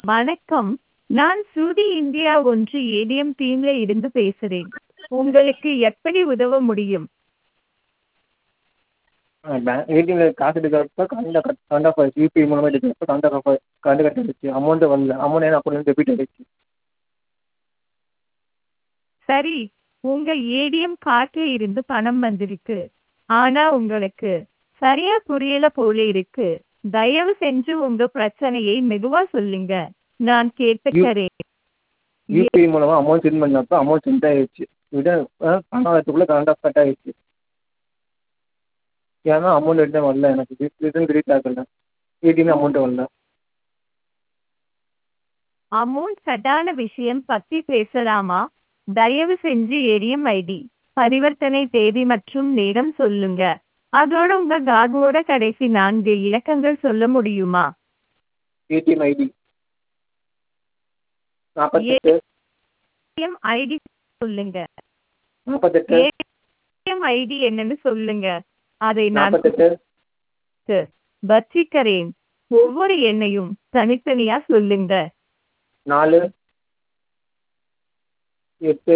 வணக்கம் நான் ஸ்ருதி இந்தியா ஒன்று ஏடிஎம் டீம்ல இருந்து பேசுறேன் உங்களுக்கு எப்படி உதவ முடியும் பேங்க் ஏடிஎம்மில் காசு எடுக்கிறப்ப கரண்ட் கட் கரண்ட் ஆஃப் ஆயிடுச்சு யூபிஐ மூலமாக எடுக்கிறப்ப கரண்ட் ஆஃப் ஆகி கரண்ட் கட் ஆகிடுச்சு அமௌண்ட்டு வரல அமௌண்ட் என் அக்கௌண்ட்லேருந்து டெபிட் ஆகிடுச்சு சரி உங்க ஏடிஎம் கார்டில் இருந்து பணம் வந்திருக்கு ஆனா உங்களுக்கு சரியா புரியல போல இருக்கு தயவு செஞ்சு உங்க பிரச்சனையை மெதுவா சொல்லுங்க நான் கேட்டுக்கிறேன் யூபிஐ மூலமாக அமௌண்ட் சென்ட் பண்ணப்போ அமௌண்ட் சென்ட் ஆகிடுச்சு விட பணத்துக்குள்ளே கரண்ட் ஆஃப் கட் ஆகிடுச்சு ஏன்னா அமௌண்ட் ரிட்டர்ன் வரல எனக்கு ரிட்டர்ன் கிரெடிட் ஆகல ஏடிஎம் அமௌண்ட் வரல அமௌண்ட் சட்டான விஷயம் பத்தி பேசலாமா தயவு செஞ்சு ஏடிஎம் ஐடி பரிவர்த்தனை தேதி மற்றும் நேரம் சொல்லுங்க அதோட உங்க கார்டோட கடைசி நான்கு இலக்கங்கள் சொல்ல முடியுமா ஏடிஎம் ஐடி நாற்பத்தெட்டு ஏடிஎம் ஐடி சொல்லுங்க நாற்பத்தெட்டு ஏடிஎம் ஐடி என்னன்னு சொல்லுங்க அதை நான் நாற்பத்தெட்டு வச்சிக்கிறேன் ஒவ்வொரு எண்ணையும் தனித்தனியா சொல்லுங்க நாலு எட்டு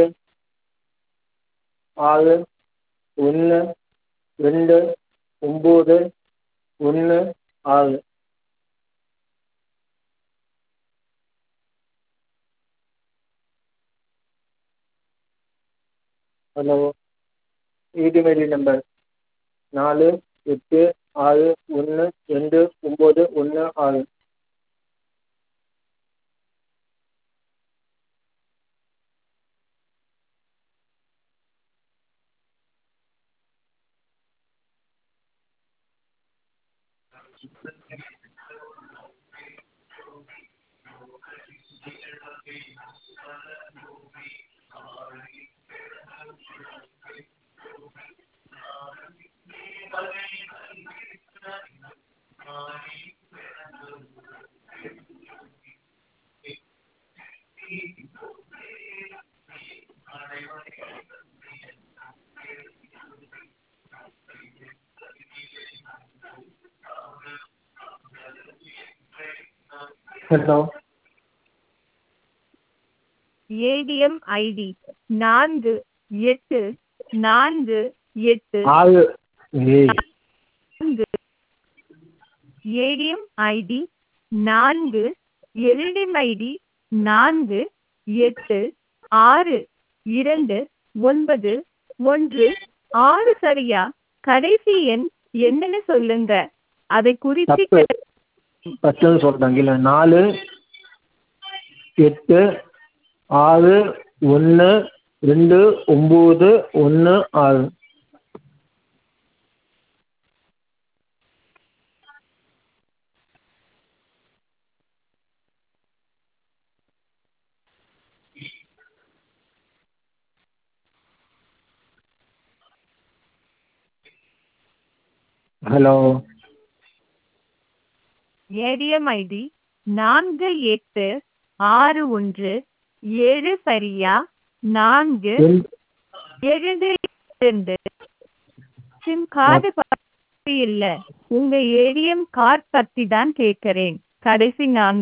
ஆறு ஒன்று ரெண்டு ஒம்பது ஒன்று ஆறு ஹலோ ஏடிஎம் ஐடி நம்பர் நாலு எட்டு ஆறு ஒன்று ரெண்டு ஒம்பது ஒன்று ஆறு ஹலோ ஏடிஎம் ஐடி நான்கு எட்டு நான்கு எட்டு ஆறு ஏய் நான்கு ஏடிஎம் ஐடி நான்கு ஏடிஎம் ஐடி நான்கு எட்டு ஆறு இரண்டு ஒன்பது ஒன்று ஆறு சரியா கடைசி எண் என்னன்னு சொல்லுங்க அதை குறித்து தப்பு ஃபஸ்ட்டு சொல்கிறேன் கீழே நாலு எட்டு ஆறு ஒன்று ரெண்டு ஒம்பது ஒன்று ஆறு ஹலோ ஏடிஎம் ஐடி நான்கு எட்டு ஆறு ஒன்று ஏழு சரியா நான்கு இரண்டு இரண்டு சிம் கார்டு பத்தி இல்ல உங்க ஏடிஎம் கார்டு பத்தி தான் கேட்கிறேன் கடைசி நான்கு